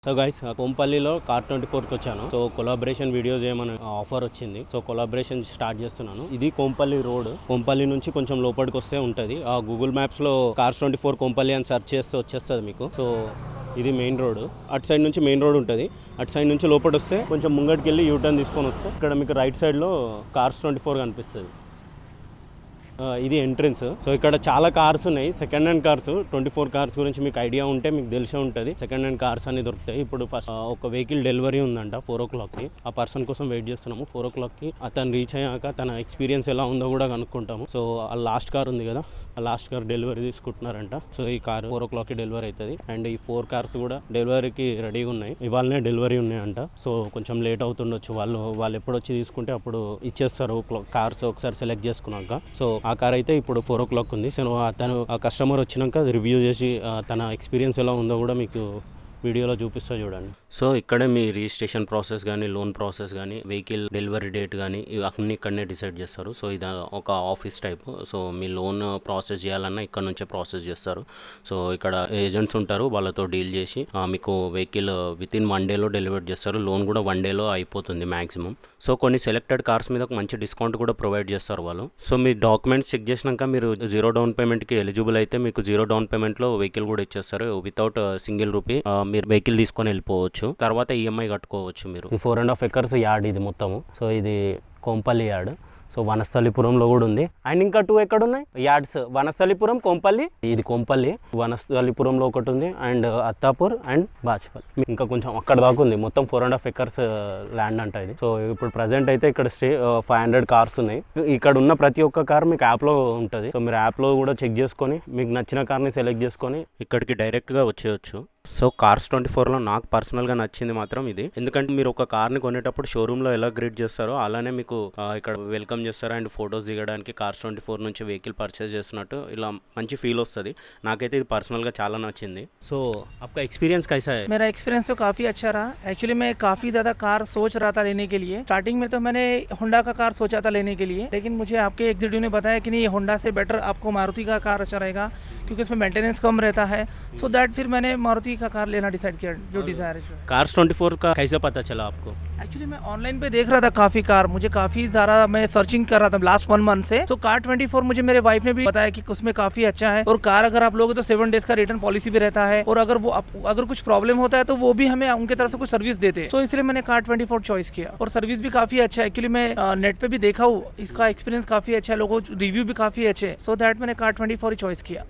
So guys కోంపల్లిలో car twenty ఫోర్కి వచ్చాను సో కొలాబరేషన్ వీడియోస్ ఏమైనా ఆఫర్ వచ్చింది సో కొలాబరేషన్ స్టార్ట్ చేస్తున్నాను ఇది కోంపల్లి రోడ్ కోంపల్లి నుంచి కొంచెం లోపలికి వస్తే ఉంటుంది ఆ గూగుల్ మ్యాప్స్లో కార్స్ ట్వంటీ ఫోర్ కోంపల్లి అని సెర్చ్ చేస్తే వచ్చేస్తుంది మీకు సో ఇది మెయిన్ రోడ్ అటు సైడ్ నుంచి మెయిన్ రోడ్ ఉంటుంది అటు సైడ్ నుంచి లోపల వస్తే కొంచెం ముంగటికి వెళ్ళి యూటర్న్ తీసుకొని వస్తే ఇక్కడ మీకు రైట్ సైడ్లో కార్స్ ట్వంటీ ఫోర్ కనిపిస్తుంది ఆ, ఇది ఎంట్రన్స్ సో ఇక్కడ చాలా కార్స్ ఉన్నాయి second hand cars twenty four cars గురించి మీకు ఐడియా ఉంటే మీకు తెలిసే ఉంటుంది సెకండ్ హ్యాండ్ కార్స్ అన్ని దొరుకుతాయి ఇప్పుడు ఫస్ట్ ఒక వెహికల్ డెలివరీ ఉందంట ఫోర్ ఓ క్లాక్కి ఆ పర్సన్ కోసం వెయిట్ చేస్తున్నాము ఫోర్ ఓ క్లాక్కి అతను రీచ్ అయ్యాక తన ఎక్స్పీరియన్స్ ఎలా ఉందో కూడా కనుక్కుంటాము సో ఆ లాస్ట్ కార్ ఉంది కదా ఆ లాస్ట్ కార్ డెలివరీ తీసుకుంటున్నారంట సో ఈ కార్ ఫోర్ ఓ క్లాక్కి డెలివరీ అవుతుంది అండ్ ఈ ఫోర్ కార్స్ కూడా డెలివరీకి రెడీగా ఉన్నాయి ఇవాళనే డెలివరీ ఉన్నాయంట సో కొంచెం లేట్ అవుతుండొచ్చు వాళ్ళు వాళ్ళు ఎప్పుడు వచ్చి తీసుకుంటే అప్పుడు ఇచ్చేస్తారు కార్స్ ఒకసారి సెలెక్ట్ చేసుకున్నాక సో ఆ కార్ అయితే ఇప్పుడు ఫోర్ ఓ క్లాక్ ఉంది సో తను ఆ కస్టమర్ వచ్చినాక రివ్యూ చేసి ఆ, తన ఎక్స్పీరియన్స్ ఎలా ఉందో కూడా మీకు వీడియోలో చూపిస్తా చూడండి సో ఇక్కడే మీ రిజిస్ట్రేషన్ ప్రాసెస్ కానీ లోన్ ప్రాసెస్ కానీ వెహికల్ డెలివరీ డేట్ కానీ ఇవి అన్ని ఇక్కడనే డిసైడ్ చేస్తారు సో ఇది ఒక ఆఫీస్ టైప్ సో మీ లోన్ ప్రాసెస్ చేయాలన్నా ఇక్కడ నుంచే ప్రాసెస్ చేస్తారు సో ఇక్కడ ఏజెంట్స్ ఉంటారు వాళ్ళతో డీల్ చేసి ఆ, మీకు వెహికల్ విత్ ఇన్ వన్ డేలో డెలివర్ చేస్తారు లోన్ కూడా వన్ డేలో అయిపోతుంది మ్యాక్సిమం సో కొన్ని సెలెక్టెడ్ కార్స్ మీద ఒక మంచి డిస్కౌంట్ కూడా ప్రొవైడ్ చేస్తారు వాళ్ళు సో మీ డాక్యుమెంట్స్ చెక్ చేసినాక మీరు జీరో డౌన్ పేమెంట్కి ఎలిజిబుల్ అయితే మీకు జీరో డౌన్ పేమెంట్లో వెహికల్ కూడా ఇచ్చేస్తారు వితౌట్ సింగిల్ రూపీ మీరు వెహికల్ తీసుకొని వెళ్ళిపోవచ్చు తర్వాత ఈఎంఐ కట్టుకోవచ్చు మీరు four and half acres yard ఇది మొత్తము సో ఇది కోంపల్లి యార్డ్ సో వనస్థలిపురంలో కూడా ఉంది అండ్ ఇంకా టూ ఎక్కడ ఉన్నాయి యార్డ్స్ వనస్థలిపురం కొంపల్లి ఇది కొంపల్లి వనస్థలిపురంలో ఒకటి ఉంది అండ్ అత్తాపూర్ అండ్ బాచ్పల్ ఇంకా కొంచెం అక్కడ దాకా ఉంది మొత్తం four and half acres land అంట ఇది సో ఇప్పుడు ప్రజెంట్ అయితే ఇక్కడ స్టే ఫైవ్ హండ్రెడ్ కార్స్ ఉన్నాయి ఇక్కడ ఉన్న ప్రతి ఒక్క కార్ మీకు యాప్లో ఉంటుంది సో మీరు యాప్లో కూడా చెక్ చేసుకొని మీకు నచ్చిన కార్ని సెలెక్ట్ చేసుకొని ఇక్కడికి డైరెక్ట్గా వచ్చేయచ్చు సో కార్స్ ట్వంటీ ఫోర్లో నాకు పర్సనల్గా నచ్చింది మాత్రం ఇది ఎందుకంటే మీరు ఒక కార్ని కొనేటప్పుడు షోరూంలో ఎలా గ్రీట్ చేస్తారో అలానే మీకు ఆ, ఇక్కడ వెల్కమ్ చేస్తారు అండ్ ఫొటోస్ దిగడానికి కార్స్ ట్వంటీ ఫోర్ నుంచి వెహికల్ పర్చేస్ చేస్తున్నట్టు ఇలా మంచి ఫీల్ వస్తుంది నాకైతే ఇది పర్సనల్గా చాలా నచ్చింది సో आपका एक्सपीरियंस कैसा है मेरा एक्सपीरियंस तो काफ़ी अच्छा रहा एक्चुअली मैं काफ़ी ज़्यादा कार सोच रहा था लेने के लिए स्टार्टिंग में तो मैंने होंडा का कार सोचा था लेने के लिए लेकिन मुझे आपके एग्जीक्यूटिव ने बताया कि नहीं ये होंडा से बेटर आपको मारुति का कार अच्छा रहेगा क्योंकि उसमें मेंटेनेंस कम रहता है सो दैट फिर मैंने मारुति का कार लेना डिसाइड किया जो डिज़ायर है कार्स ट्वेंटी फोर का कैसे पता चला आपको एक्चुअली मैं ऑनलाइन पे देख रहा था काफी कार मुझे काफी ज्यादा मैं सर्चिंग कर रहा था लास्ट वन मंथ से तो कार 24 मुझे मेरे वाइफ ने भी बताया कि उसमें काफी अच्छा है और कार अगर आप लोगे तो सेवन डेज का रिटर्न पॉलिसी भी रहता है और अगर वो आप- अगर कुछ प्रॉब्लम होता है तो वो भी हमें उनके तरफ से कुछ सर्विस देते हैं तो इसलिए मैंने कार 24 चॉइस किया और सर्विस भी काफी अच्छा है एक्चुअली मैं नेट पे भी देखा हूँ इसका एक्सपीरियंस काफी अच्छा है लोगों रिव्यू भी काफी अच्छे सो दैट मैंने कार 24 ही चॉइस किया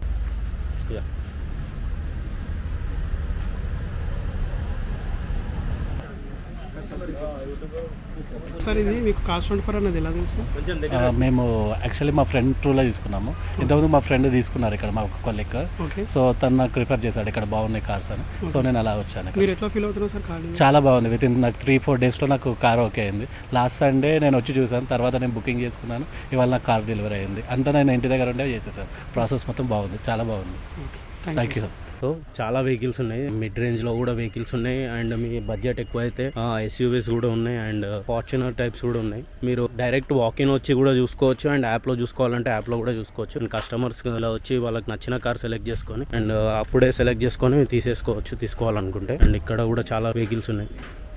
సార్ ఇది మీకు కాస్ట్ ట్వంటీ ఫోర్ అన్నది ఎలా తెలుసు కొంచెం ఆ, మేము యాక్చువల్లీ మా ఫ్రెండ్ ట్రూలో తీసుకున్నాము ఇంతకుముందు మా ఫ్రెండ్ తీసుకున్నారు ఇక్కడ మా కొలిక్ ఓకే సో తను నాకు రిఫర్ చేశాడు ఇక్కడ బాగున్నాయి కార్స్ అని సో నేను అలా వచ్చాను ఇక్కడ. మీరు ఎట్లా ఫీల్ అవుతున్నారు సార్ కార్ చాలా బాగుంది విత్ ఇన్ నాకు త్రీ ఫోర్ డేస్లో నాకు కార్ ఓకే అయింది లాస్ట్ సండే నేను వచ్చి చూసాను తర్వాత నేను బుకింగ్ చేసుకున్నాను ఇవాళ నాకు కార్ డెలివరీ అయింది అంతా నేను ఇంటి దగ్గర ఉండే చేసేసాను ప్రాసెస్ మొత్తం బాగుంది చాలా బాగుంది థ్యాంక్ యూ సో చాలా వెహికల్స్ ఉన్నాయి మిడ్ రేంజ్ లో కూడా వెహికల్స్ ఉన్నాయి అండ్ మీ బడ్జెట్ ఎక్కువ అయితే ఎస్యూవీస్ కూడా ఉన్నాయి అండ్ ఫార్చునర్ టైప్స్ కూడా ఉన్నాయి మీరు డైరెక్ట్ వాకిన్ వచ్చి కూడా చూసుకోవచ్చు అండ్ యాప్ లో చూసుకోవాలంటే యాప్ లో కూడా చూసుకోవచ్చు అండ్ కస్టమర్స్ వచ్చి వాళ్ళకి నచ్చిన కార్ సెలెక్ట్ చేసుకొని అండ్ అప్పుడే సెలెక్ట్ చేసుకొని తీసేసుకోవచ్చు తీసుకోవాలనుకుంటే అండ్ ఇక్కడ కూడా చాలా వెహికల్స్ ఉన్నాయి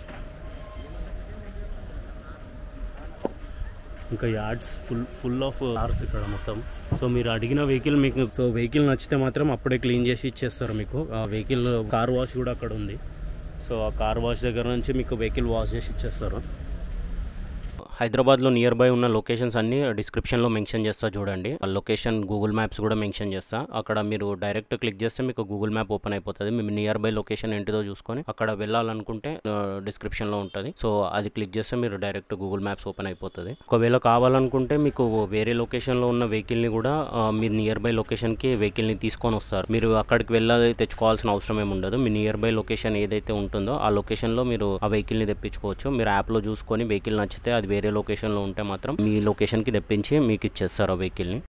ఇంకా yards full full of cars ఇక్కడ మొత్తం సో మీరు అడిగిన వెహికల్ మీకు సో వెహికల్ నచ్చితే మాత్రం అప్పుడే క్లీన్ చేసి ఇచ్చేస్తారు మీకు ఆ వెహికల్ కార్ వాష్ కూడా అక్కడ ఉంది సో ఆ కార్ వాష్ దగ్గర నుంచి మీకు వెహికల్ వాష్ చేసి ఇచ్చేస్తారు హైదరాబాద్లో నియర్ బై ఉన్న లొకేషన్స్ అన్ని డిస్క్రిప్షన్లో మెన్షన్ చేస్తా చూడండి ఆ లొకేషన్ గూగుల్ మ్యాప్స్ కూడా మెన్షన్ చేస్తా అక్కడ మీరు డైరెక్ట్ క్లిక్ చేస్తే మీకు గూగుల్ మ్యాప్ ఓపెన్ అయిపోతుంది మీ నియర్ బై లొకేషన్ ఏంటిదో చూసుకొని అక్కడ వెళ్ళాలనుకుంటే డిస్క్రిప్షన్లో ఉంటుంది సో అది క్లిక్ చేస్తే మీరు డైరెక్ట్ గూగుల్ మ్యాప్స్ ఓపెన్ అయిపోతుంది ఒకవేళ కావాలనుకుంటే మీకు వేరే లొకేషన్లో ఉన్న వెహికల్ని కూడా ఆ, మీ నియర్ బై లొకేషన్కి వెహికల్ని తీసుకొని వస్తారు మీరు అక్కడికి వెళ్ళాలి తెచ్చుకోవాల్సిన అవసరం ఏమి ఉండదు మీ నియర్ బై లొకేషన్ ఏదైతే ఉంటుందో ఆ లొకేషన్లో మీరు ఆ వెహికల్ని తెప్పించుకోవచ్చు మీరు యాప్లో చూసుకొని వెహికల్ నచ్చితే అది వేరే లొకేషన్లో ఉంటే మాత్రం మీ లొకేషన్కి తెప్పించి మీకు ఇచ్చేస్తారు ఆ వెహికల్ని